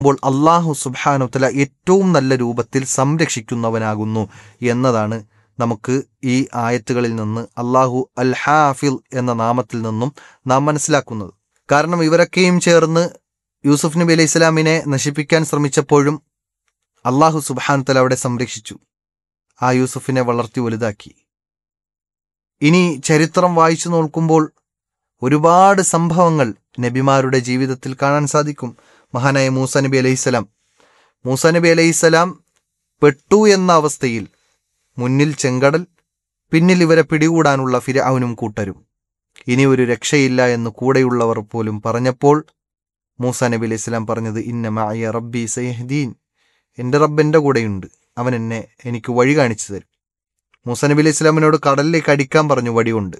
അപ്പോൾ അള്ളാഹു സുബാനുത്തല ഏറ്റവും നല്ല രൂപത്തിൽ സംരക്ഷിക്കുന്നവനാകുന്നു എന്നതാണ് നമുക്ക് ഈ ആയത്തുകളിൽ നിന്ന് അള്ളാഹു അൽ ഹാഫിൽ എന്ന നാമത്തിൽ നിന്നും നാം മനസ്സിലാക്കുന്നത് കാരണം ഇവരൊക്കെയും ചേർന്ന് യൂസുഫ് നബി അലൈഹി ഇസ്ലാമിനെ നശിപ്പിക്കാൻ ശ്രമിച്ചപ്പോഴും അള്ളാഹു സുബാനുത്തല അവിടെ സംരക്ഷിച്ചു ആ യൂസുഫിനെ വളർത്തി വലുതാക്കി ഇനി ചരിത്രം വായിച്ചു നോക്കുമ്പോൾ ഒരുപാട് സംഭവങ്ങൾ നബിമാരുടെ ജീവിതത്തിൽ കാണാൻ സാധിക്കും മഹാനായ മൂസ നബി അലൈഹിസ്സലാം മൂസ നബി അലൈഹിസ്സലാം പെട്ടു എന്ന അവസ്ഥയിൽ മുന്നിൽ ചെങ്കടൽ പിന്നിൽ ഇവരെ പിടികൂടാനുള്ള ഫിരഔനും കൂട്ടരും ഇനി ഒരു രക്ഷയില്ല എന്ന് കൂടെയുള്ളവർ പോലും പറഞ്ഞപ്പോൾ മൂസ നബി അലൈഹി സ്വലാം പറഞ്ഞത് ഇന്ന മഅയ റബ്ബി സയഹ്ദീൻ എൻ്റെ റബ്ബ് എൻ്റെ കൂടെയുണ്ട് അവൻ എന്നെ എനിക്ക് വഴി കാണിച്ചു തരും മൂസ നബി അലൈഹി സ്വലാമിനോട് കടലിലേക്ക് അടിക്കാൻ പറഞ്ഞു വടി കൊണ്ട്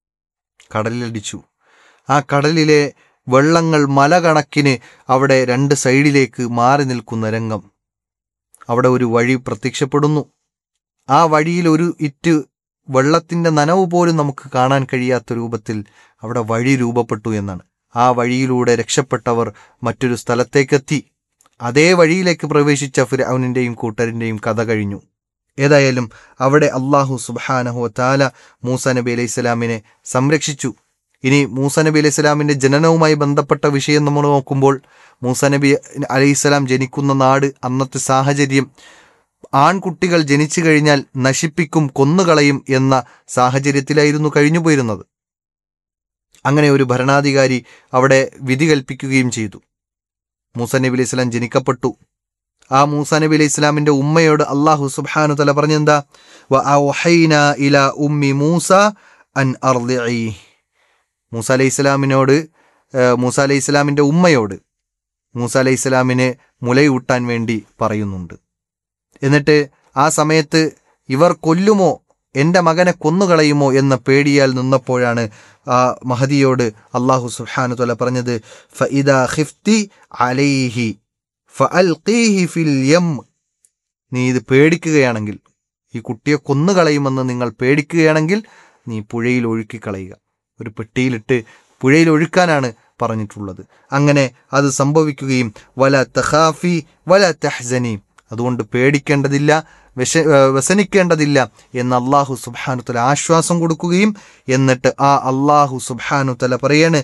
കടലിലടിച്ചു ആ കടലിലെ വെള്ളങ്ങൾ മല കണക്കിന് അവിടെ രണ്ട് സൈഡിലേക്ക് മാറി നിൽക്കുന്ന രംഗം അവിടെ ഒരു വഴി പ്രത്യക്ഷപ്പെടുന്നു ആ വഴിയിൽ ഒരു ഇറ്റ് വെള്ളത്തിന്റെ നനവ് പോലും നമുക്ക് കാണാൻ കഴിയാത്ത രൂപത്തിൽ അവിടെ വഴി രൂപപ്പെട്ടു എന്നാണ് ആ വഴിയിലൂടെ രക്ഷപ്പെട്ടവർ മറ്റൊരു സ്ഥലത്തേക്കെത്തി അതേ വഴിയിലേക്ക് പ്രവേശിച്ച ഫിരൗനിന്റെയും കൂട്ടരിന്റെയും കഥ കഴിഞ്ഞു ഏതായാലും അവിടെ അള്ളാഹു സുബാനഹു താല മൂസ നബി അലൈഹി സ്വലാമിനെ സംരക്ഷിച്ചു ഇനി മൂസ നബി അലൈഹി സ്വലാമിന്റെ ജനനവുമായി ബന്ധപ്പെട്ട വിഷയം നമ്മൾ നോക്കുമ്പോൾ മൂസ നബി അലൈഹി സ്വലാം ജനിക്കുന്ന നാട് അന്നത്തെ സാഹചര്യം ആൺകുട്ടികൾ ജനിച്ചു കഴിഞ്ഞാൽ നശിപ്പിക്കും കൊന്നുകളയും എന്ന സാഹചര്യത്തിലായിരുന്നു കഴിഞ്ഞുപോയിരുന്നത് അങ്ങനെ ഒരു ഭരണാധികാരി അവിടെ വിധി കൽപ്പിക്കുകയും ചെയ്തു മൂസ നബി അലൈഹി സ്വലാം ജനിക്കപ്പെട്ടു ആ മൂസ നബി അലൈഹി ഇസ്ലാമിന്റെ ഉമ്മയോട് അള്ളാഹു സുബ്ഹാനു തല പറഞ്ഞെന്താ വ ഔഹൈന ഇല ഉമ്മി മൂസ അൻ അർദിഇ മൂസ അലൈഹി ഇസ്ലാമിനോട് മൂസ അലൈഹി ഇസ്ലാമിന്റെ ഉമ്മയോട് മൂസ അലൈഹി ഇസ്ലാമിനെ മുലയൂട്ടാൻ വേണ്ടി പറയുന്നുണ്ട് എന്നിട്ട് ആ സമയത്ത് ഇവർ കൊല്ലുമോ എൻ്റെ മകനെ കൊന്നുകളയുമോ എന്ന പേടിയാൽ നിന്നപ്പോഴാണ് ആ മഹദിയോട് അള്ളാഹു സുഹാനു തല പറഞ്ഞത് ഫഇദ ഖിഫ്തി അലൈഹി ഫഅൽഖീഹി ഫിൽ യം നീ ഇത് പേടിക്കുകയാണെങ്കിൽ ഈ കുട്ടിയെ കൊന്നുകളയുമെന്ന് നിങ്ങൾ പേടിക്കുകയാണെങ്കിൽ നീ പുഴയിൽ ഒഴുക്കിക്കളയുക ഒരു പെട്ടിയിലിട്ട് പുഴയിൽ ഒഴുക്കാനാണ് പറഞ്ഞിട്ടുള്ളത് അങ്ങനെ അത് സംഭവിക്കുകയും വല തഹാഫി വല തെഹ്സനി അതുകൊണ്ട് പേടിക്കേണ്ടതില്ല വിഷ വ്യസനിക്കേണ്ടതില്ല എന്ന് അള്ളാഹു സുബാനുത്തല ആശ്വാസം കൊടുക്കുകയും എന്നിട്ട് ആ അള്ളാഹു സുബാനുത്തല പറയാണ്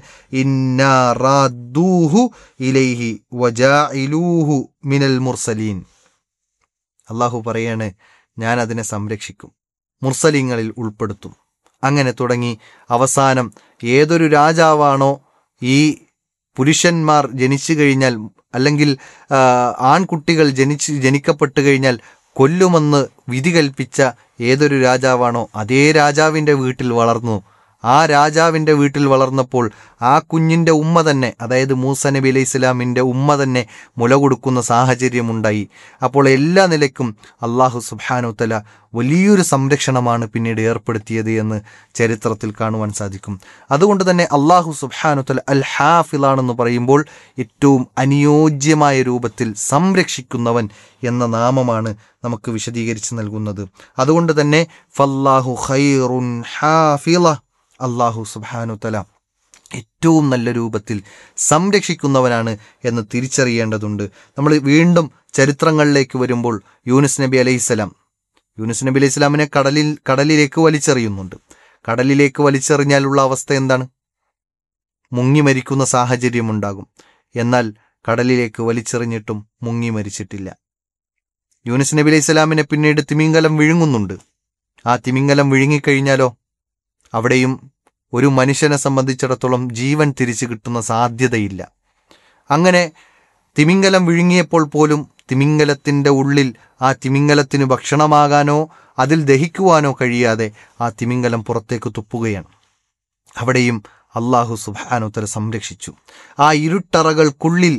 ഇന്നാറാദൂഹു ഇലൈഹി വജാഇലൂഹു മിനൽ മുർസലീൻ അള്ളാഹു പറയാണ് ഞാൻ അതിനെ സംരക്ഷിക്കും മുർസലിങ്ങളിൽ ഉൾപ്പെടുത്തും അങ്ങനെ തുടങ്ങി അവസാനം ഏതൊരു രാജാവാണോ ഈ പുരുഷന്മാർ ജനിച്ചു കഴിഞ്ഞാൽ അല്ലെങ്കിൽ ആൺകുട്ടികൾ ജനിച്ച് ജനിക്കപ്പെട്ടു കഴിഞ്ഞാൽ കൊല്ലുമെന്ന് വിധി കൽപ്പിച്ച ഏതൊരു രാജാവാണോ അതേ രാജാവിൻ്റെ വീട്ടിൽ വളർന്നു ആ രാജാവിൻ്റെ വീട്ടിൽ വളർന്നപ്പോൾ ആ കുഞ്ഞിൻ്റെ ഉമ്മ തന്നെ അതായത് മൂസ നബി അലൈഹി ഇസ്ലാമിൻ്റെ ഉമ്മ തന്നെ മുല കൊടുക്കുന്ന സാഹചര്യമുണ്ടായി അപ്പോൾ എല്ലാ നിലയ്ക്കും അള്ളാഹു സുബാനുത്തല വലിയൊരു സംരക്ഷണമാണ് പിന്നീട് ഏർപ്പെടുത്തിയത് എന്ന് ചരിത്രത്തിൽ കാണുവാൻ സാധിക്കും അതുകൊണ്ട് തന്നെ അള്ളാഹു സുബാനുത്തല അൽ ഹാഫിലാണെന്ന് പറയുമ്പോൾ ഏറ്റവും അനുയോജ്യമായ രൂപത്തിൽ സംരക്ഷിക്കുന്നവൻ എന്ന നാമമാണ് നമുക്ക് വിശദീകരിച്ച് നൽകുന്നത് അതുകൊണ്ട് തന്നെ ഫല്ലാഹു ഖൈറുൻ ഹാഫില അള്ളാഹു സുബാനു തല ഏറ്റവും നല്ല രൂപത്തിൽ സംരക്ഷിക്കുന്നവനാണ് എന്ന് തിരിച്ചറിയേണ്ടതുണ്ട് നമ്മൾ വീണ്ടും ചരിത്രങ്ങളിലേക്ക് വരുമ്പോൾ യൂനുസ് നബി അലൈഹിസ്സലാം യൂനുസ് നബി അലൈഹി സ്വലാമിനെ കടലിൽ കടലിലേക്ക് വലിച്ചെറിയുന്നുണ്ട് കടലിലേക്ക് വലിച്ചെറിഞ്ഞാലുള്ള അവസ്ഥ എന്താണ് മുങ്ങി മരിക്കുന്ന സാഹചര്യമുണ്ടാകും എന്നാൽ കടലിലേക്ക് വലിച്ചെറിഞ്ഞിട്ടും മുങ്ങി മരിച്ചിട്ടില്ല യൂനുസ് നബി അലൈഹി സ്വലാമിനെ പിന്നീട് തിമിംഗലം വിഴുങ്ങുന്നുണ്ട് ആ തിമിംഗലം വിഴുങ്ങിക്കഴിഞ്ഞാലോ അവിടെയും ഒരു മനുഷ്യനെ സംബന്ധിച്ചിടത്തോളം ജീവൻ തിരിച്ചു കിട്ടുന്ന സാധ്യതയില്ല അങ്ങനെ തിമിംഗലം വിഴുങ്ങിയപ്പോൾ പോലും തിമിംഗലത്തിൻ്റെ ഉള്ളിൽ ആ തിമിംഗലത്തിന് ഭക്ഷണമാകാനോ അതിൽ ദഹിക്കുവാനോ കഴിയാതെ ആ തിമിംഗലം പുറത്തേക്ക് തുപ്പുകയാണ് അവിടെയും അള്ളാഹു സുബാനുത്തര സംരക്ഷിച്ചു ആ ഇരുട്ടറകൾക്കുള്ളിൽ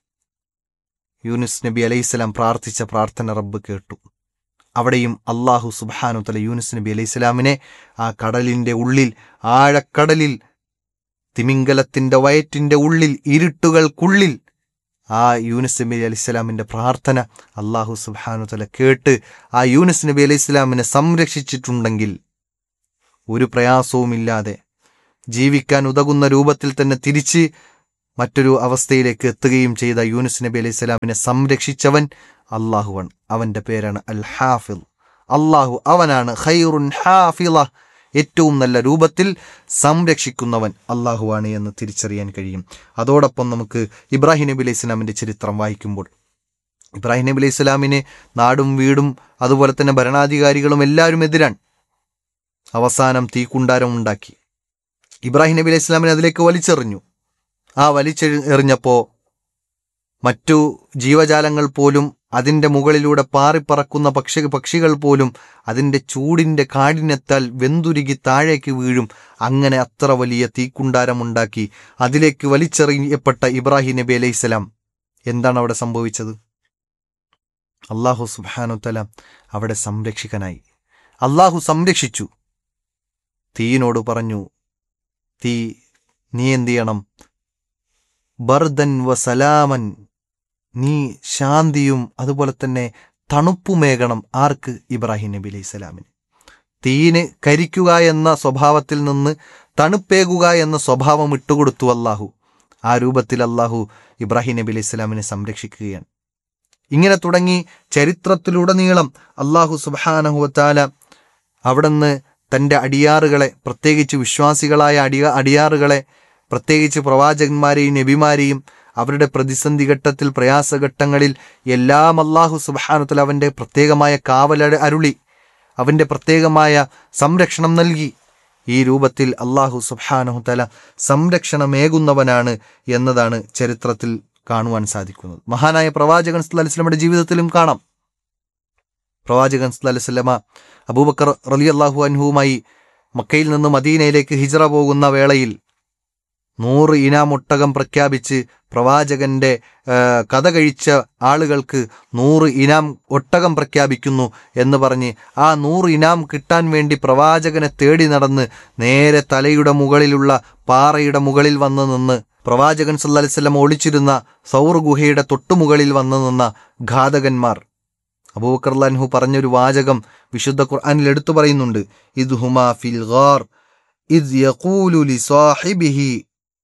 യൂനുസ് നബി അലൈഹിസ്സലാം പ്രാർത്ഥിച്ച പ്രാർത്ഥന റബ്ബ് കേട്ടു അവിടെയും അള്ളാഹു സുബാനുത്തല യൂനുസ് നബി അലൈഹി സ്വലാമിനെ ആ കടലിൻ്റെ ഉള്ളിൽ ആഴക്കടലിൽ തിമിംഗലത്തിൻ്റെ വയറ്റിൻ്റെ ഉള്ളിൽ ഇരുട്ടുകൾക്കുള്ളിൽ ആ യൂനുസ് നബി അലൈഹി സ്വലാമിൻ്റെ പ്രാർത്ഥന അള്ളാഹു സുബാനുത്തല കേട്ട് ആ യൂനുസ് നബി അലൈഹി സ്വലാമിനെ സംരക്ഷിച്ചിട്ടുണ്ടെങ്കിൽ ഒരു പ്രയാസവുമില്ലാതെ ജീവിക്കാൻ ഉതകുന്ന രൂപത്തിൽ തന്നെ തിരിച്ച് മറ്റൊരു അവസ്ഥയിലേക്ക് എത്തുകയും ചെയ്ത യൂനുസ് നബി അലൈഹി സ്വലാമിനെ സംരക്ഷിച്ചവൻ അള്ളാഹുവാണ് അവൻ്റെ പേരാണ് അൽ ഹാഫിൽ അള്ളാഹു അവനാണ് ഖൈറുൻ ഹാഫിള ഏറ്റവും നല്ല രൂപത്തിൽ സംരക്ഷിക്കുന്നവൻ അള്ളാഹുവാണ് എന്ന് തിരിച്ചറിയാൻ കഴിയും അതോടൊപ്പം നമുക്ക് ഇബ്രാഹിം നബി അലൈഹി സ്വലാമിൻ്റെ ചരിത്രം വായിക്കുമ്പോൾ ഇബ്രാഹിം നബി അലൈഹി സ്വലാമിന് നാടും വീടും അതുപോലെ തന്നെ ഭരണാധികാരികളും എല്ലാവരും എതിരാണ് അവസാനം തീക്കുണ്ടാരം ഉണ്ടാക്കി ഇബ്രാഹിം നബി അലൈഹി സ്വലാമിനെ അതിലേക്ക് വലിച്ചെറിഞ്ഞു ആ വലിച്ചെറിഞ്ഞപ്പോൾ മറ്റു ജീവജാലങ്ങൾ പോലും അതിൻ്റെ മുകളിലൂടെ പാറിപ്പറക്കുന്ന പക്ഷി പക്ഷികൾ പോലും അതിൻ്റെ ചൂടിൻ്റെ കാഠിന്യത്താൽ വെന്തുരുകി താഴേക്ക് വീഴും അങ്ങനെ അത്ര വലിയ തീക്കുണ്ടാരമുണ്ടാക്കി അതിലേക്ക് വലിച്ചെറിയപ്പെട്ട ഇബ്രാഹിം നബി അലൈഹിസ്സലാം എന്താണ് അവിടെ സംഭവിച്ചത് അള്ളാഹു സുബാനുത്തല അവിടെ സംരക്ഷിക്കനായി അള്ളാഹു സംരക്ഷിച്ചു തീയിനോട് പറഞ്ഞു തീ നീ എന്ത് ചെയ്യണം ബർദൻ വ സലാമൻ നീ ശാന്തിയും അതുപോലെ തന്നെ തണുപ്പുമേകണം ആർക്ക് ഇബ്രാഹിം നബി അലൈഹി സ്വലാമിന് തീയിന് കരിക്കുക എന്ന സ്വഭാവത്തിൽ നിന്ന് തണുപ്പേകുക എന്ന സ്വഭാവം ഇട്ടുകൊടുത്തു അള്ളാഹു ആ രൂപത്തിൽ അള്ളാഹു ഇബ്രാഹിം നബി അലൈഹി സ്വലാമിനെ സംരക്ഷിക്കുകയാണ് ഇങ്ങനെ തുടങ്ങി ചരിത്രത്തിലുടനീളം അള്ളാഹു സുബാനഹുവത്താല അവിടുന്ന് തൻ്റെ അടിയാറുകളെ പ്രത്യേകിച്ച് വിശ്വാസികളായ അടിയ അടിയാറുകളെ പ്രത്യേകിച്ച് പ്രവാചകന്മാരെയും നബിമാരെയും അവരുടെ പ്രതിസന്ധി ഘട്ടത്തിൽ പ്രയാസഘട്ടങ്ങളിൽ എല്ലാം അള്ളാഹു സുബാനത്തിൽ അവൻ്റെ പ്രത്യേകമായ കാവല അരുളി അവൻ്റെ പ്രത്യേകമായ സംരക്ഷണം നൽകി ഈ രൂപത്തിൽ അള്ളാഹു സുബാനഹുത്തല സംരക്ഷണമേകുന്നവനാണ് എന്നതാണ് ചരിത്രത്തിൽ കാണുവാൻ സാധിക്കുന്നത് മഹാനായ പ്രവാചകൻ അലിസ്ലമയുടെ ജീവിതത്തിലും കാണാം പ്രവാചകൻ അലിസ്ലമ അബൂബക്കർ റലി അള്ളാഹു അൻഹുവുമായി മക്കയിൽ നിന്ന് മദീനയിലേക്ക് ഹിജറ പോകുന്ന വേളയിൽ നൂറ് ഇനാം ഒട്ടകം പ്രഖ്യാപിച്ച് പ്രവാചകന്റെ കഥ കഴിച്ച ആളുകൾക്ക് നൂറ് ഇനാം ഒട്ടകം പ്രഖ്യാപിക്കുന്നു എന്ന് പറഞ്ഞ് ആ നൂറ് ഇനാം കിട്ടാൻ വേണ്ടി പ്രവാചകനെ തേടി നടന്ന് നേരെ തലയുടെ മുകളിലുള്ള പാറയുടെ മുകളിൽ വന്ന് നിന്ന് പ്രവാചകൻ സല്ലാസ്ലം ഒളിച്ചിരുന്ന സൗർ ഗുഹയുടെ തൊട്ടുമുകളിൽ വന്നു നിന്ന ഘാതകന്മാർ അബൂബക്കർലാൻഹു പറഞ്ഞൊരു വാചകം വിശുദ്ധ ഖുർആനിൽ എടുത്തു പറയുന്നുണ്ട് ഇത് ഹുമാ ഫിൽ ഗാർ ഇത് യഖൂലു ലി സാഹിബിഹി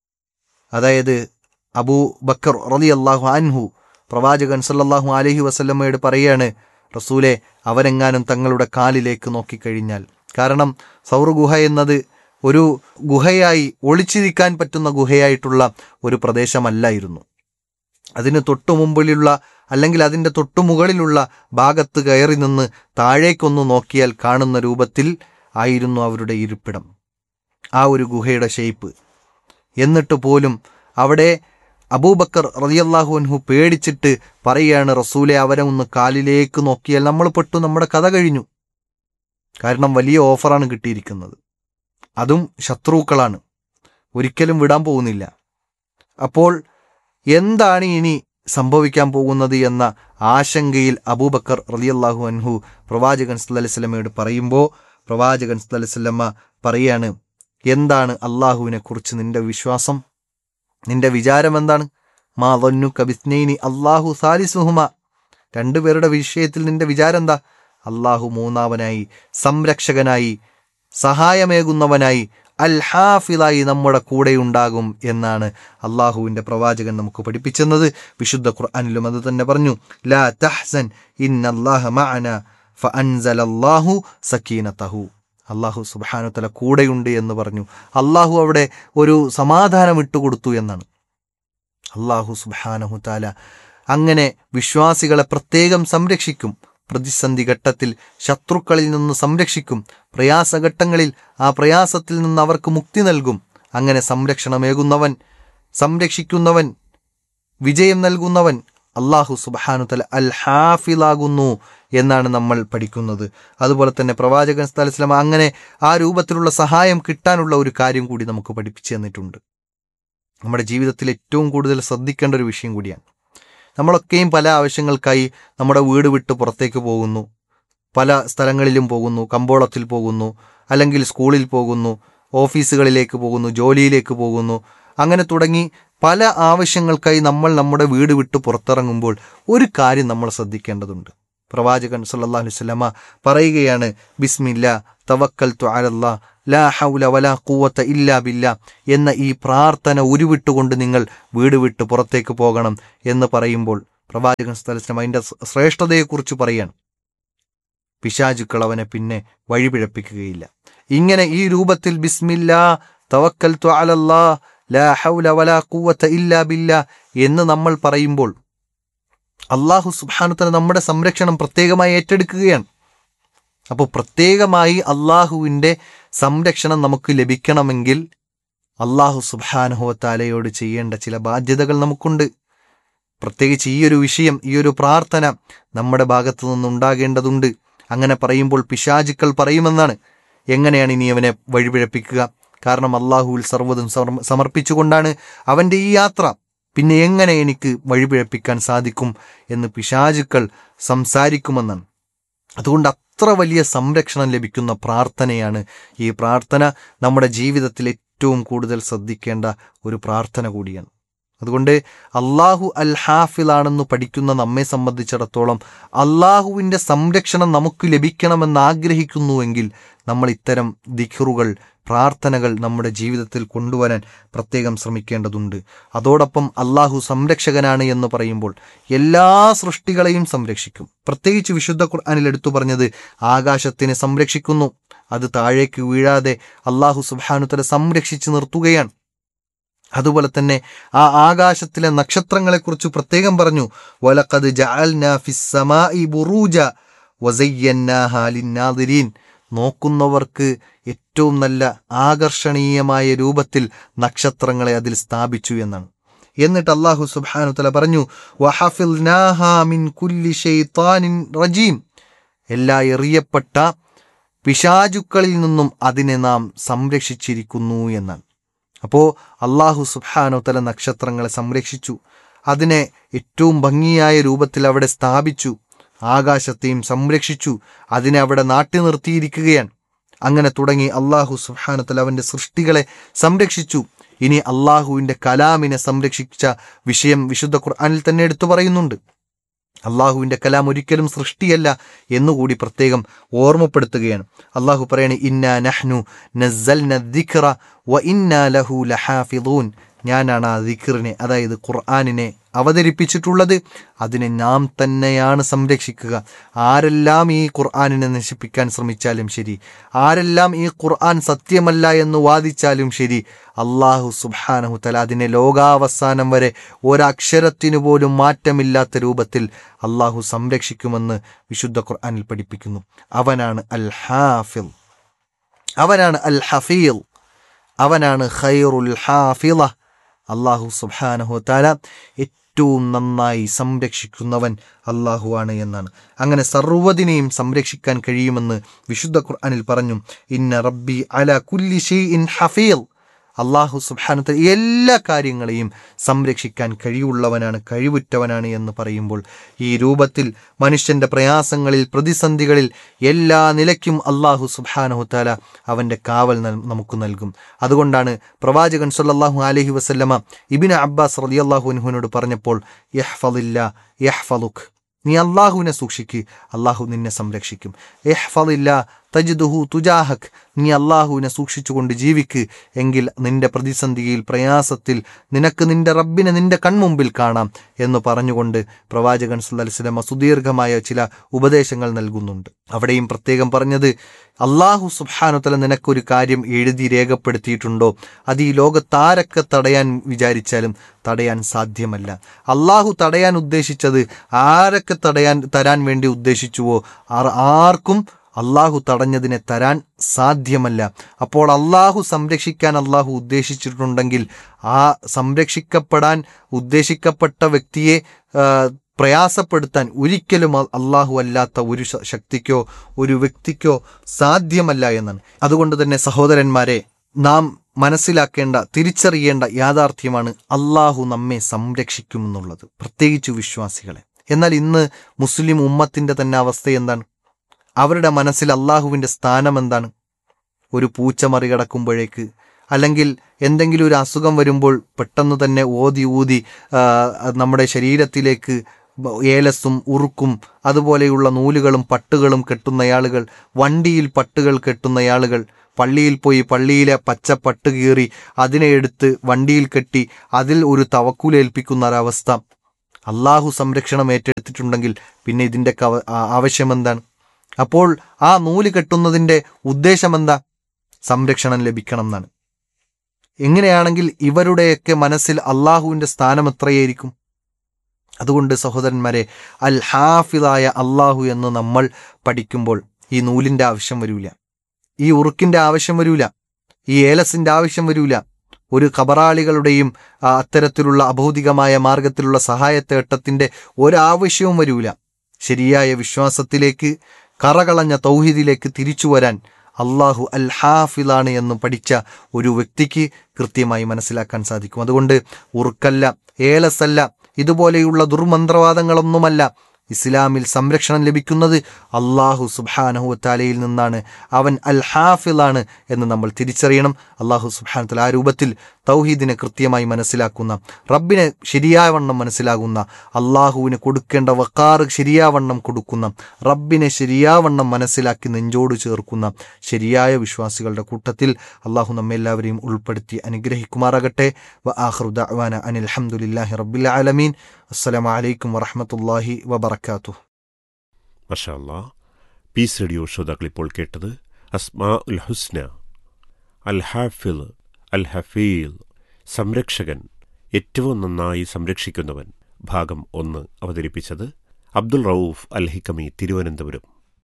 അതായത് അബൂ ബക്കർ റലി അള്ളാഹു അൻഹു പ്രവാചകൻ സല്ലല്ലാഹു അലഹി വസല്ലമ്മയോട് പറയാണ് റസൂലെ അവരെങ്ങാനും തങ്ങളുടെ കാലിലേക്ക് നോക്കിക്കഴിഞ്ഞാൽ കാരണം സൗർ ഗുഹ എന്നത് ഒരു ഗുഹയായി ഒളിച്ചിരിക്കാൻ പറ്റുന്ന ഗുഹയായിട്ടുള്ള ഒരു പ്രദേശമല്ലായിരുന്നു അതിന് തൊട്ടു മുമ്പിലുള്ള അല്ലെങ്കിൽ അതിൻ്റെ തൊട്ടുമുകളിലുള്ള ഭാഗത്ത് കയറി നിന്ന് താഴേക്കൊന്ന് നോക്കിയാൽ കാണുന്ന രൂപത്തിൽ ആയിരുന്നു അവരുടെ ഇരിപ്പിടം ആ ഒരു ഗുഹയുടെ ഷേപ്പ് എന്നിട്ട് പോലും അവിടെ അബൂബക്കർ റതിയല്ലാഹു അൻഹു പേടിച്ചിട്ട് പറയുകയാണ് റസൂലെ അവരെ ഒന്ന് കാലിലേക്ക് നോക്കിയാൽ നമ്മൾ പെട്ടു നമ്മുടെ കഥ കഴിഞ്ഞു കാരണം വലിയ ഓഫറാണ് കിട്ടിയിരിക്കുന്നത് അതും ശത്രുക്കളാണ് ഒരിക്കലും വിടാൻ പോകുന്നില്ല അപ്പോൾ എന്താണ് ഇനി സംഭവിക്കാൻ പോകുന്നത് എന്ന ആശങ്കയിൽ അബൂബക്കർ റലിയല്ലാഹു അൻഹു പ്രവാചകൻ സല്ലല്ലാഹു പറയുമ്പോൾ പ്രവാചകൻ സല്ലല്ലാഹു പറയാണ് എന്താണ് അള്ളാഹുവിനെ കുറിച്ച് നിന്റെ വിശ്വാസം നിന്റെ വിചാരം എന്താണ് മാ വന്നു കബിസ്നൈനി അള്ളാഹു സാലിസുഹുമ രണ്ടുപേരുടെ വിഷയത്തിൽ നിന്റെ വിചാരം എന്താ അള്ളാഹു മൂന്നാവനായി സംരക്ഷകനായി സഹായമേകുന്നവനായി അൽ ഹാഫിലായി നമ്മുടെ കൂടെയുണ്ടാകും എന്നാണ് അള്ളാഹുവിൻ്റെ പ്രവാചകൻ നമുക്ക് പഠിപ്പിച്ചെന്നത് വിശുദ്ധ ഖുർആാനിലും അത് തന്നെ പറഞ്ഞു ലാ തഹ്സൻ ഇന്നല്ലാഹ മഅന ഫഅൻസലല്ലാഹു സക്കീനതഹു അള്ളാഹു സുബാനുത്തല കൂടെയുണ്ട് എന്ന് പറഞ്ഞു അള്ളാഹു അവിടെ ഒരു സമാധാനം ഇട്ടുകൊടുത്തു എന്നാണ് അള്ളാഹു സുബാനഹു താല അങ്ങനെ വിശ്വാസികളെ പ്രത്യേകം സംരക്ഷിക്കും പ്രതിസന്ധി ഘട്ടത്തിൽ ശത്രുക്കളിൽ നിന്ന് സംരക്ഷിക്കും പ്രയാസഘട്ടങ്ങളിൽ ആ പ്രയാസത്തിൽ നിന്ന് അവർക്ക് മുക്തി നൽകും അങ്ങനെ സംരക്ഷണമേകുന്നവൻ സംരക്ഷിക്കുന്നവൻ വിജയം നൽകുന്നവൻ അള്ളാഹു സുബാനുതല അൽ ഹാഫിലാകുന്നു എന്നാണ് നമ്മൾ പഠിക്കുന്നത് അതുപോലെ തന്നെ പ്രവാചകൻ സ്ഥലസ്ലാം അങ്ങനെ ആ രൂപത്തിലുള്ള സഹായം കിട്ടാനുള്ള ഒരു കാര്യം കൂടി നമുക്ക് പഠിപ്പിച്ചു തന്നിട്ടുണ്ട് നമ്മുടെ ജീവിതത്തിൽ ഏറ്റവും കൂടുതൽ ശ്രദ്ധിക്കേണ്ട ഒരു വിഷയം കൂടിയാണ് നമ്മളൊക്കെയും പല ആവശ്യങ്ങൾക്കായി നമ്മുടെ വീട് വിട്ട് പുറത്തേക്ക് പോകുന്നു പല സ്ഥലങ്ങളിലും പോകുന്നു കമ്പോളത്തിൽ പോകുന്നു അല്ലെങ്കിൽ സ്കൂളിൽ പോകുന്നു ഓഫീസുകളിലേക്ക് പോകുന്നു ജോലിയിലേക്ക് പോകുന്നു അങ്ങനെ തുടങ്ങി പല ആവശ്യങ്ങൾക്കായി നമ്മൾ നമ്മുടെ വീട് വിട്ട് പുറത്തിറങ്ങുമ്പോൾ ഒരു കാര്യം നമ്മൾ ശ്രദ്ധിക്കേണ്ടതുണ്ട് പ്രവാചകൻ സല്ലല്ലാഹു അലൈഹി വസല്ലമ പറയുകയാണ് ബിസ്മില്ല തവക്കൽ അലല്ലാ ലാ ഹൗല വലാ ഖുവത ഇല്ലാ ബില്ലാ എന്ന ഈ പ്രാർത്ഥന ഉരുവിട്ടുകൊണ്ട് നിങ്ങൾ വീട് വിട്ട് പുറത്തേക്ക് പോകണം എന്ന് പറയുമ്പോൾ പ്രവാചകൻ സല്ലല്ലാഹു അലൈഹി വസല്ലമ അതിൻ്റെ ശ്രേഷ്ഠതയെക്കുറിച്ച് പറയാണ് പിശാചുക്കൾ അവനെ പിന്നെ വഴിപിഴപ്പിക്കുകയില്ല ഇങ്ങനെ ഈ രൂപത്തിൽ ബിസ്മില്ലാ തവക്കൽ അലല്ലാ ലാ ഹൗല വലാ ഖുവത ഇല്ലാ ബില്ലാ എന്ന് നമ്മൾ പറയുമ്പോൾ അള്ളാഹു സുബാനുത്തല നമ്മുടെ സംരക്ഷണം പ്രത്യേകമായി ഏറ്റെടുക്കുകയാണ് അപ്പോൾ പ്രത്യേകമായി അള്ളാഹുവിൻ്റെ സംരക്ഷണം നമുക്ക് ലഭിക്കണമെങ്കിൽ അള്ളാഹു സുബാനുഹോത്താലയോട് ചെയ്യേണ്ട ചില ബാധ്യതകൾ നമുക്കുണ്ട് പ്രത്യേകിച്ച് ഈ ഒരു വിഷയം ഈ ഒരു പ്രാർത്ഥന നമ്മുടെ ഭാഗത്തു നിന്നുണ്ടാകേണ്ടതുണ്ട് അങ്ങനെ പറയുമ്പോൾ പിശാചുക്കൾ പറയുമെന്നാണ് എങ്ങനെയാണ് ഇനി അവനെ വഴിപിഴപ്പിക്കുക കാരണം അള്ളാഹുവിൽ സർവ്വതും സമർ- സമർപ്പിച്ചുകൊണ്ടാണ് അവൻ്റെ ഈ യാത്ര പിന്നെ എങ്ങനെ എനിക്ക് വഴിപിഴപ്പിക്കാൻ സാധിക്കും എന്ന് പിശാചുക്കൾ സംസാരിക്കുമെന്നാണ് അതുകൊണ്ട് അത്ര വലിയ സംരക്ഷണം ലഭിക്കുന്ന പ്രാർത്ഥനയാണ് ഈ പ്രാർത്ഥന നമ്മുടെ ജീവിതത്തിൽ ഏറ്റവും കൂടുതൽ ശ്രദ്ധിക്കേണ്ട ഒരു പ്രാർത്ഥന കൂടിയാണ് അതുകൊണ്ട് അള്ളാഹു അൽ ഹാഫിലാണെന്ന് പഠിക്കുന്ന നമ്മെ സംബന്ധിച്ചിടത്തോളം അള്ളാഹുവിൻ്റെ സംരക്ഷണം നമുക്ക് ലഭിക്കണമെന്ന് ആഗ്രഹിക്കുന്നുവെങ്കിൽ നമ്മൾ ഇത്തരം ദിഖറുകൾ പ്രാർത്ഥനകൾ നമ്മുടെ ജീവിതത്തിൽ കൊണ്ടുവരാൻ പ്രത്യേകം ശ്രമിക്കേണ്ടതുണ്ട് അതോടൊപ്പം അള്ളാഹു സംരക്ഷകനാണ് എന്ന് പറയുമ്പോൾ എല്ലാ സൃഷ്ടികളെയും സംരക്ഷിക്കും പ്രത്യേകിച്ച് വിശുദ്ധ ഖുർആനിൽ എടുത്തു പറഞ്ഞത് ആകാശത്തിനെ സംരക്ഷിക്കുന്നു അത് താഴേക്ക് വീഴാതെ അള്ളാഹു സുബാനുത്തല സംരക്ഷിച്ച് നിർത്തുകയാണ് അതുപോലെ തന്നെ ആ ആകാശത്തിലെ നക്ഷത്രങ്ങളെക്കുറിച്ച് പ്രത്യേകം പറഞ്ഞു വലഖദ് ജഅൽനാ ഫിസ് സമാഇ ബുറൂജ വസയ്യന്നാഹാ ലിന്നാദിരീൻ നോക്കുന്നവർക്ക് ഏറ്റവും നല്ല ആകർഷണീയമായ രൂപത്തിൽ നക്ഷത്രങ്ങളെ അതിൽ സ്ഥാപിച്ചു എന്നാണ് എന്നിട്ട് അള്ളാഹു സുബ്ഹാനഹു തല പറഞ്ഞു വഹഫിൽനാഹാ മിൻ കുല്ലി ഷൈത്താനിൻ റജീം എല്ലാ എറിയപ്പെട്ട പിശാചുക്കളിൽ നിന്നും അതിനെ നാം സംരക്ഷിച്ചിരിക്കുന്നു എന്നാണ് അപ്പോൾ അള്ളാഹു സുബ്ഹാനഹു തല നക്ഷത്രങ്ങളെ സംരക്ഷിച്ചു അതിനെ ഏറ്റവും ഭംഗിയായ രൂപത്തിൽ അവിടെ സ്ഥാപിച്ചു ആകാശത്തെയും സംരക്ഷിച്ചു അതിനെ അവിടെ നാട്ടി നിർത്തിയിരിക്കുകയാണ് അങ്ങനെ തുടങ്ങി അള്ളാഹു സുബ്ഹാനത്തല അവൻ്റെ സൃഷ്ടികളെ സംരക്ഷിച്ചു ഇനി അള്ളാഹുവിൻ്റെ കലാമിനെ സംരക്ഷിച്ച വിഷയം വിശുദ്ധ ഖുർആനിൽ തന്നെ എടുത്തു പറയുന്നുണ്ട് അള്ളാഹുവിൻ്റെ കലാം ഒരിക്കലും സൃഷ്ടിയല്ല എന്നുകൂടി പ്രത്യേകം ഓർമ്മപ്പെടുത്തുകയാണ് അള്ളാഹു പറയണ ഇന്നാ നഹ്നു നസ്സൽന ദിക്റ വ ഇന്നാ ലഹു ലഹാഫിദൂൻ ഞാനാണ് ആ ദിക്റിനെ അതായത് ഖുർആാനിനെ അവതരിപ്പിച്ചിട്ടുള്ളത് അതിനെ നാം തന്നെയാണ് സംരക്ഷിക്കുക ആരെല്ലാം ഈ ഖുർആാനിനെ നശിപ്പിക്കാൻ ശ്രമിച്ചാലും ശരി ആരെല്ലാം ഈ ഖുർആൻ സത്യമല്ല എന്ന് വാദിച്ചാലും ശരി അള്ളാഹു സുബ്ഹാനഹു തല അതിനെ ലോകാവസാനം വരെ ഒരക്ഷരത്തിനു പോലും മാറ്റമില്ലാത്ത രൂപത്തിൽ അള്ളാഹു സംരക്ഷിക്കുമെന്ന് വിശുദ്ധ ഖുർആനിൽ പഠിപ്പിക്കുന്നു അവനാണ് അൽ ഹാഫിൽ അവനാണ് അൽ ഹഫീൽ അവനാണ് ഖൈറുൽ ഹാഫിള അള്ളാഹു സുബ്ഹാനഹു താല ഏറ്റവും നന്നായി സംരക്ഷിക്കുന്നവൻ അള്ളാഹുവാണ് എന്നാണ് അങ്ങനെ സർവ്വതിനെയും സംരക്ഷിക്കാൻ കഴിയുമെന്ന് വിശുദ്ധ ഖുർആനിൽ പറഞ്ഞു ഇന്ന റബ്ബി അല കുല്ലി ഷൈഇൻ ഹഫീൽ അള്ളാഹു സുബ്ഹാനത്തെ എല്ലാ കാര്യങ്ങളെയും സംരക്ഷിക്കാൻ കഴിവുള്ളവനാണ് കഴിവുറ്റവനാണ് എന്ന് പറയുമ്പോൾ ഈ രൂപത്തിൽ മനുഷ്യന്റെ പ്രയാസങ്ങളിൽ പ്രതിസന്ധികളിൽ എല്ലാ നിലയ്ക്കും അള്ളാഹു സുബ്ഹാനഹുത്താല അവൻ്റെ കാവൽ നൽ- നമുക്ക് നൽകും അതുകൊണ്ടാണ് പ്രവാചകൻ സല്ലല്ലാഹു അലൈഹി വസല്ലമ ഇബിന് അബ്ബാസ് റളിയല്ലാഹു അൻഹുവിനോട് പറഞ്ഞപ്പോൾ യഹ്ഫലില്ല യഹ്ഫലുഖ് നീ അള്ളാഹുവിനെ സൂക്ഷിക്ക് അള്ളാഹു നിന്നെ സംരക്ഷിക്കും എഹ്ഫലില്ല തജിദുഹു തുജാഹക് നീ അള്ളാഹുവിനെ സൂക്ഷിച്ചുകൊണ്ട് ജീവിക്ക് എങ്കിൽ നിന്റെ പ്രതിസന്ധിയിൽ പ്രയാസത്തിൽ നിനക്ക് നിന്റെ റബ്ബിനെ നിന്റെ കൺമുമ്പിൽ കാണാം എന്ന് പറഞ്ഞുകൊണ്ട് പ്രവാചകൻ സല്ലല്ലാഹു അലൈഹി വസല്ലമ സുദീർഘമായ ചില ഉപദേശങ്ങൾ നൽകുന്നുണ്ട് അവിടെയും പ്രത്യേകം പറഞ്ഞത് അള്ളാഹു സുബ്ഹാനുതല നിനക്കൊരു കാര്യം എഴുതി രേഖപ്പെടുത്തിയിട്ടുണ്ടോ അത് ഈ ലോകത്താരൊക്കെ തടയാൻ വിചാരിച്ചാലും തടയാൻ സാധ്യമല്ല അള്ളാഹു തടയാൻ ഉദ്ദേശിച്ചത് ആരൊക്കെ തടയാൻ തരാൻ വേണ്ടി ഉദ്ദേശിച്ചുവോ ആർ- ആർക്കും അള്ളാഹു തടഞ്ഞതിനെ തരാൻ സാധ്യമല്ല അപ്പോൾ അള്ളാഹു സംരക്ഷിക്കാൻ അള്ളാഹു ഉദ്ദേശിച്ചിട്ടുണ്ടെങ്കിൽ ആ സംരക്ഷിക്കപ്പെടാൻ ഉദ്ദേശിക്കപ്പെട്ട വ്യക്തിയെ ആ, പ്രയാസപ്പെടുത്താൻ ഒരിക്കലും അ- അള്ളാഹു അല്ലാത്ത ഒരു ശ- ശക്തിക്കോ ഒരു വ്യക്തിക്കോ സാധ്യമല്ല എന്നാണ് അതുകൊണ്ട് തന്നെ സഹോദരന്മാരെ നാം മനസ്സിലാക്കേണ്ട തിരിച്ചറിയേണ്ട യാഥാർത്ഥ്യമാണ് അള്ളാഹു നമ്മെ സംരക്ഷിക്കുമെന്നുള്ളത് പ്രത്യേകിച്ച് വിശ്വാസികളെ എന്നാൽ ഇന്ന് മുസ്ലിം ഉമ്മത്തിന്റെ തന്നെ അവസ്ഥ എന്താണ് അവരുടെ മനസ്സിൽ അള്ളാഹുവിൻ്റെ സ്ഥാനം എന്താണ് ഒരു പൂച്ച മറികടക്കുമ്പോഴേക്ക് അല്ലെങ്കിൽ എന്തെങ്കിലും ഒരു അസുഖം വരുമ്പോൾ പെട്ടെന്ന് തന്നെ ഓതി ഊതി ആ, നമ്മുടെ ശരീരത്തിലേക്ക് ബ- ഏലസും ഉറുക്കും അതുപോലെയുള്ള നൂലുകളും പട്ടുകളും കെട്ടുന്നയാളുകൾ വണ്ടിയിൽ പട്ടുകൾ കെട്ടുന്നയാളുകൾ പള്ളിയിൽ പോയി പള്ളിയിലെ പച്ച പട്ട് കീറി അതിനെ എടുത്ത് വണ്ടിയിൽ കെട്ടി അതിൽ ഒരു തവക്കൂലേൽപ്പിക്കുന്ന ഒരവസ്ഥ അള്ളാഹു സംരക്ഷണം ഏറ്റെടുത്തിട്ടുണ്ടെങ്കിൽ പിന്നെ ഇതിൻ്റെ കവ- ആ- ആവശ്യമെന്താണ് അപ്പോൾ ആ നൂല് കെട്ടുന്നതിൻ്റെ ഉദ്ദേശമെന്താ സംരക്ഷണം ലഭിക്കണം എന്നാണ് എങ്ങനെയാണെങ്കിൽ ഇവരുടെയൊക്കെ മനസ്സിൽ അള്ളാഹുവിൻ്റെ സ്ഥാനം എത്രയായിരിക്കും അതുകൊണ്ട് സഹോദരന്മാരെ അൽ ഹാഫിദായ അള്ളാഹു എന്ന് നമ്മൾ പഠിക്കുമ്പോൾ ഈ നൂലിൻ്റെ ആവശ്യം വരൂല ഈ ഉറുക്കിൻ്റെ ആവശ്യം വരൂല ഈ ഏലസിൻ്റെ ആവശ്യം വരൂല ഒരു ഖബറാളികളുടെയും ആ, അത്തരത്തിലുള്ള അഭൗതികമായ മാർഗത്തിലുള്ള സഹായത്തേട്ടത്തിൻ്റെ ഒരാവശ്യവും വരൂല ശരിയായ വിശ്വാസത്തിലേക്ക് കറകളഞ്ഞ തൗഹീദിലേക്ക് തിരിച്ചു വരാൻ അള്ളാഹു അൽ ഹാഫിലാണ് എന്ന് പഠിച്ച ഒരു വ്യക്തിക്ക് കൃത്യമായി മനസ്സിലാക്കാൻ സാധിക്കും അതുകൊണ്ട് ഉറുക്കല്ല ഏലസല്ല ഇതുപോലെയുള്ള ദുർമന്ത്രവാദങ്ങളൊന്നുമല്ല ഇസ്ലാമിൽ സംരക്ഷണം ലഭിക്കുന്നത് അള്ളാഹു സുബാനഹുത്താലയിൽ നിന്നാണ് അവൻ അൽ ഹാഫിലാണ് എന്ന് നമ്മൾ തിരിച്ചറിയണം അള്ളാഹു സുബാനത്തല ആ രൂപത്തിൽ തൗഹീദിനെ കൃത്യമായി മനസ്സിലാക്കുന്ന റബ്ബിനെ ശരിയാവണ്ണം മനസ്സിലാകുന്ന അള്ളാഹുവിന് കൊടുക്കേണ്ട വക്കാറ് ശരിയാവണ്ണം കൊടുക്കുന്ന റബ്ബിനെ ശരിയാവണ്ണം മനസ്സിലാക്കി നെഞ്ചോട് ചേർക്കുന്ന ശരിയായ വിശ്വാസികളുടെ കൂട്ടത്തിൽ അള്ളാഹു നമ്മെല്ലാവരെയും ഉൾപ്പെടുത്തി അനുഗ്രഹിക്കുമാറാകട്ടെ വ ആഹ്റു ദഅ്വാന അനിൽ ഹംദുലില്ലാഹി റബ്ബിൽ ആലമീൻ അസ്സലാമു അലൈക്കും വറഹ്മത്തുള്ളാഹി വബറകാതുഹു മഷാല്ലാ പീസ് റേഡിയോ ശ്രോതാക്കൾ ഇപ്പോൾ കേട്ടത് അസ്മാ ഉൽ ഹുസ്ന അൽ ഹാഫിൽ അൽ ഹഫീൽ സംരക്ഷകൻ ഏറ്റവും നന്നായി സംരക്ഷിക്കുന്നവൻ ഭാഗം ഒന്ന് അവതരിപ്പിച്ചത് അബ്ദുൾ റൌഫ് അൽ ഹിക്കമി തിരുവനന്തപുരം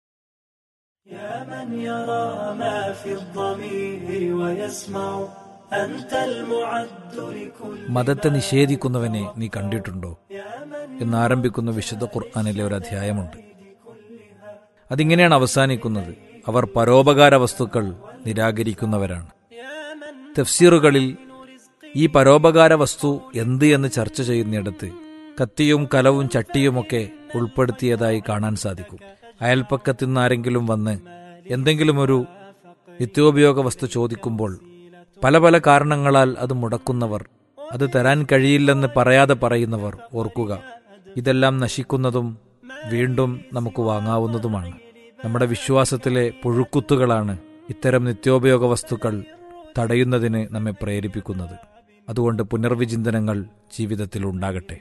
يا من يرى ما في الضمير ويسمع أنت المعد لكل മതത്തെ നിഷേധിക്കുന്നവനെ നീ കണ്ടിട്ടുണ്ടോ എന്നാരംഭിക്കുന്ന വിശുദ്ധ ഖുർആാനിലെ ഒരു അധ്യായമുണ്ട് അതിങ്ങനെയാണ് അവസാനിക്കുന്നത് അവർ പരോപകാര വസ്തുക്കൾ നിരാകരിക്കുന്നവരാണ് തഫ്സീറുകളിൽ ഈ പരോപകാര വസ്തു എന്ത് എന്ന് ചർച്ച ചെയ്യുന്നിടത്ത് കത്തിയും കലവും ചട്ടിയുമൊക്കെ ഉൾപ്പെടുത്തിയതായി കാണാൻ സാധിക്കും അയൽപ്പക്കത്തു നിന്ന് ആരെങ്കിലും വന്ന് എന്തെങ്കിലും ഒരു നിത്യോപയോഗ വസ്തു ചോദിക്കുമ്പോൾ പല പല കാരണങ്ങളാൽ അത് മുടക്കുന്നവർ അത് തരാൻ കഴിയില്ലെന്ന് പറയാതെ പറയുന്നവർ ഓർക്കുക ഇതെല്ലാം നശിക്കുന്നതും വീണ്ടും നമുക്ക് വാങ്ങാവുന്നതുമാണ് നമ്മുടെ വിശ്വാസത്തിലെ പുഴുക്കുത്തുകളാണ് ഇത്തരം നിത്യോപയോഗ വസ്തുക്കൾ തടയുന്നതിന് നമ്മെ പ്രേരിപ്പിക്കുന്നത് അതുകൊണ്ട് പുനർവിചിന്തനങ്ങൾ ജീവിതത്തിൽ ഉണ്ടാകട്ടെ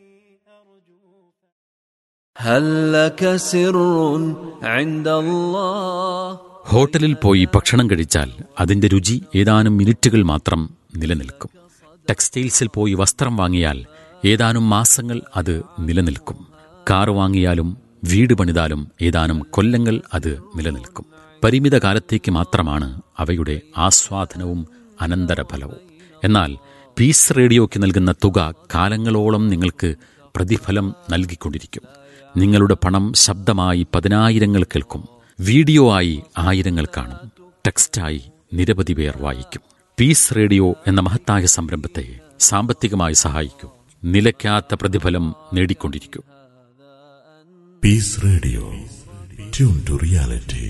هل لك سر عند الله ഹോട്ടലിൽ പോയി ഭക്ഷണം കഴിച്ചാൽ അതിന്റെ രുചി ഏതാനും മിനിറ്റുകൾ മാത്രം നിലനിൽക്കും ടെക്സ്റ്റൈൽസിൽ പോയി വസ്ത്രം വാങ്ങിയാൽ ഏതാനും മാസങ്ങൾ അത് നിലനിൽക്കും കാർ വാങ്ങിയാലും വീട് പണിതാലും ഏതാനും കൊല്ലങ്ങൾ അത് നിലനിൽക്കും പരിമിത കാലത്തേക്ക് മാത്രമാണ് അവയുടെ ആസ്വാദനവും അനന്തരഫലവും എന്നാൽ പീസ് റേഡിയോയ്ക്ക് നൽകുന്ന തുക കാലങ്ങളോളം നിങ്ങൾക്ക് പ്രതിഫലം നൽകിക്കൊണ്ടിരിക്കും നിങ്ങളുടെ പണം ശബ്ദമായി പതിനായിരങ്ങൾ കേൾക്കും വീഡിയോ ആയി ആയിരങ്ങൾ കാണും ടെക്സ്റ്റായി നിരവധി പേർ വായിക്കും പീസ് റേഡിയോ എന്ന മഹത്തായ സംരംഭത്തെ സാമ്പത്തികമായി സഹായിക്കൂ നിലയ്ക്കാത്ത പ്രതിഫലം നേടിക്കൊണ്ടിരിക്കൂ Peace Radio. Tune to reality.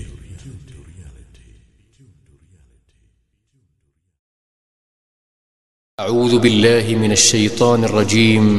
أعوذ بالله من الشيطان الرجيم